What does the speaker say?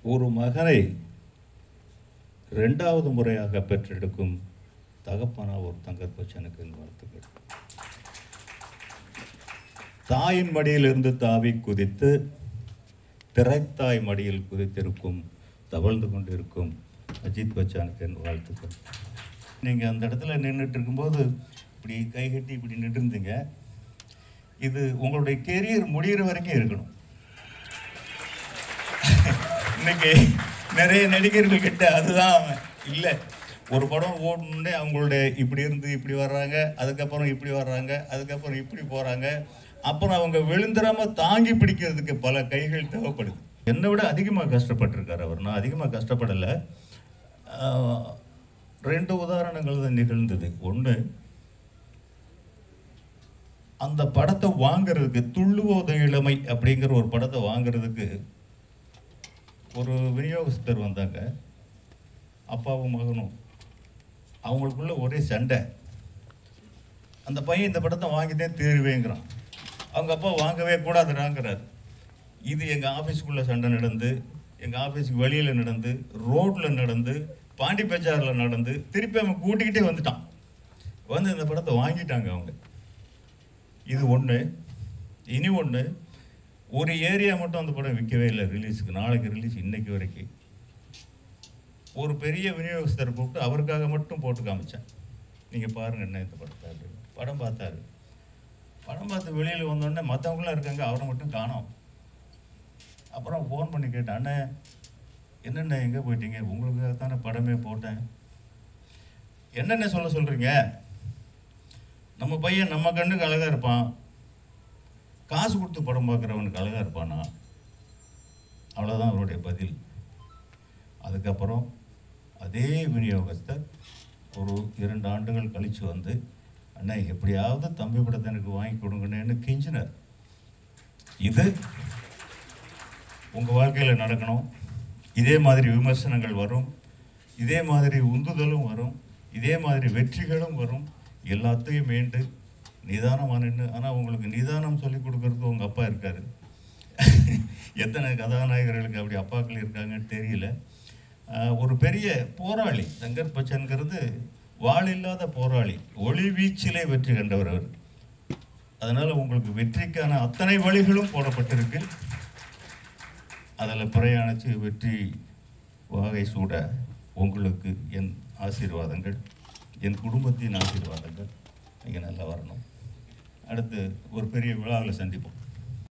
ஒரு மகனை ரெண்டாவது முறையாக பெற்றெடுக்கும் தகப்பனா ஒரு தங்கர் பச்சனுக்கு என் வாழ்த்துக்கள் தாயின் மடியிலிருந்து தாவி குதித்து திரைத்தாய் மடியில் குதித்திருக்கும் தவழ்ந்து கொண்டிருக்கும் அஜித் பச்சானுக்கு என் வாழ்த்துக்கள் நீங்கள் அந்த இடத்துல நின்றுட்டு இருக்கும்போது இப்படி கை கட்டி இப்படி நின்றுருந்தீங்க இது உங்களுடைய கெரியர் முடிகிற வரைக்கும் இருக்கணும் இன்னைக்கு நிறைய நடிகர்கள் கிட்ட அதுதான் இல்லை ஒரு படம் ஓடணுன்னே அவங்களுடைய இப்படி இருந்து இப்படி வர்றாங்க அதுக்கப்புறம் இப்படி வர்றாங்க அதுக்கப்புறம் இப்படி போகிறாங்க அப்புறம் அவங்க விழுந்துடாம தாங்கி பிடிக்கிறதுக்கு பல கைகள் தேவைப்படுது என்னை விட அதிகமாக கஷ்டப்பட்டிருக்காரு அவர் நான் அதிகமாக கஷ்டப்படலை ஆஹ், ரெண்டு உதாரணங்கள் தான் நிகழ்ந்தது ஒன்று அந்த படத்தை வாங்குறதுக்கு துள்ளுவோத இளமை அப்படிங்கிற ஒரு படத்தை வாங்குறதுக்கு ஒரு விநியோகஸ்தர் வந்தாங்க அப்பாவும் மகனும் அவங்களுக்குள்ள ஒரே சண்டை அந்த பையன் இந்த படத்தை வாங்கிட்டே தீருவேங்கிறான் அவங்க அப்பா வாங்கவே கூடாதுறாங்கிறாரு இது எங்கள் ஆஃபீஸுக்குள்ளே சண்டை நடந்து எங்கள் ஆஃபீஸுக்கு வெளியில் நடந்து ரோட்டில் நடந்து பாண்டி பஜாரில் நடந்து திருப்பி அவன் கூட்டிக்கிட்டே வந்துட்டான் வந்து இந்த படத்தை வாங்கிட்டாங்க அவங்க இது ஒன்று இனி ஒன்று ஒரு ஏரியா மட்டும் அந்த படம் விற்கவே இல்லை ரிலீஸுக்கு நாளைக்கு ரிலீஸ் இன்னைக்கு வரைக்கும் ஒரு பெரிய விநியோகஸ்தர் கூப்பிட்டு அவருக்காக மட்டும் போட்டு காமிச்சேன் நீங்கள் பாருங்க என்ன இந்த படத்தை அப்படின்னு படம் பார்த்தாரு படம் பார்த்து வெளியில் வந்தோடனே மற்றவங்களாம் இருக்காங்க அவரை மட்டும் காணோம் அப்புறம் ஃபோன் பண்ணி கேட்டேன் அண்ணே என்னென்ன எங்கே போயிட்டீங்க உங்களுக்காக தானே படமே போட்டேன் என்னென்ன சொல்ல சொல்கிறீங்க நம்ம பையன் நம்ம கண்ணுக்கு அழகாக இருப்பான் காசு கொடுத்து படம் பார்க்குறவனுக்கு அழகாக இருப்பானா அவ்வளோதான் அவருடைய பதில் அதுக்கப்புறம் அதே விநியோகஸ்தர் ஒரு இரண்டு ஆண்டுகள் கழித்து வந்து அண்ணா எப்படியாவது தம்பி படத்தை எனக்கு வாங்கி கொடுங்கண்ணேன்னு கெஞ்சினார் இது உங்கள் வாழ்க்கையில் நடக்கணும் இதே மாதிரி விமர்சனங்கள் வரும் இதே மாதிரி உந்துதலும் வரும் இதே மாதிரி வெற்றிகளும் வரும் எல்லாத்தையும் மீண்டு நிதானமாக நின்று ஆனால் உங்களுக்கு நிதானம் சொல்லி கொடுக்கறது உங்கள் அப்பா இருக்காரு எத்தனை கதாநாயகர்களுக்கு அப்படி அப்பாக்கள் இருக்காங்கன்னு தெரியல ஆஹ் ஒரு பெரிய போராளி தங்கர் பச்சன்கிறது வாள் இல்லாத போராளி ஒளி வீச்சிலே வெற்றி கண்டவர் அவர் அதனால் உங்களுக்கு வெற்றிக்கான அத்தனை வழிகளும் போடப்பட்டிருக்கு அதில் பிரயாணித்து வெற்றி வாகை சூட உங்களுக்கு என் ஆசீர்வாதங்கள் என் குடும்பத்தின் ஆசீர்வாதங்கள் நீங்கள் நல்லா வரணும் அடுத்து ஒரு பெரிய விழாவில் சந்திப்போம்